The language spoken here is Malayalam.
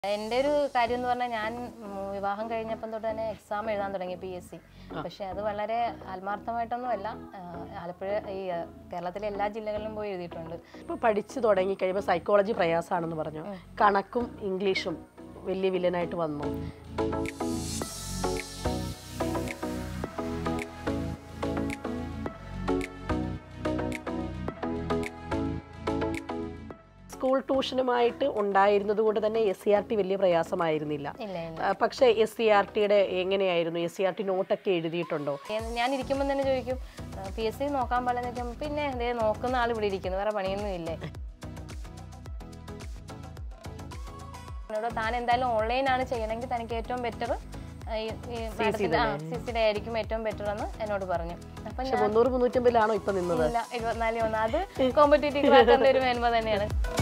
എൻ്റെ ഒരു കാര്യം എന്ന് പറഞ്ഞാൽ ഞാൻ ഉം, വിവാഹം കഴിഞ്ഞപ്പം തൊട്ട് തന്നെ എക്സാം എഴുതാൻ തുടങ്ങി പി എസ് സി പക്ഷെ അത് വളരെ ആത്മാർത്ഥമായിട്ടൊന്നുമല്ല ആ, ആലപ്പുഴ ഈ ആ, കേരളത്തിലെ എല്ലാ ജില്ലകളിലും പോയി എഴുതിയിട്ടുണ്ട് ഇപ്പൊ പഠിച്ചു തുടങ്ങി കഴിയുമ്പോൾ സൈക്കോളജി പ്രയാസമാണെന്ന് പറഞ്ഞു കണക്കും ഇംഗ്ലീഷും വലിയ വില്ലനായിട്ട് വന്നു സ്കൂൾ ട്യൂഷനുമായിട്ട് ഉണ്ടായിരുന്നത് കൊണ്ട് തന്നെ എസ് സി ആർ ടി വലിയ പ്രയാസമായിരുന്നില്ല ഇല്ല ഇല്ല ആ, പക്ഷേ എസ് സി ആർ ടിയുടെ എങ്ങനെയായിരുന്നു എസ് സി ആർ ടി നോട്ടൊക്കെ എഴുതിയിട്ടുണ്ടോ ഏ- ഞാൻ ഇരിക്കുമ്പോൾ തന്നെ ചോദിക്കും പി എസ് സി നോക്കാൻ പാടില്ല നിൽക്കും പിന്നെ ദേ നോക്കുന്ന ആൾ ഇവിടെ ഇരിക്കുന്നു വേറെ പണിയൊന്നും ഇല്ലേ എന്നോട് താൻ എന്തായാലും ഓൺലൈനാണ് ചെയ്യണമെങ്കിൽ തനിക്ക് ഏറ്റവും ബെറ്റർ സി സിയുടെ ആയിരിക്കും ഏറ്റവും ബെറ്റർ എന്ന് എന്നോട് പറഞ്ഞു അപ്പം പക്ഷെ മുന്നൂറ് മുന്നൂറ്റമ്പതിലാണോ ഇപ്പൊ നിന്നത് ഇല്ല ഇരുപത്തിനാല് വന്നു അത് കോമ്പറ്റേറ്റീവ് ക്ലാസ്സിന്റെ ഒരു മേന്മ തന്നെയാണ്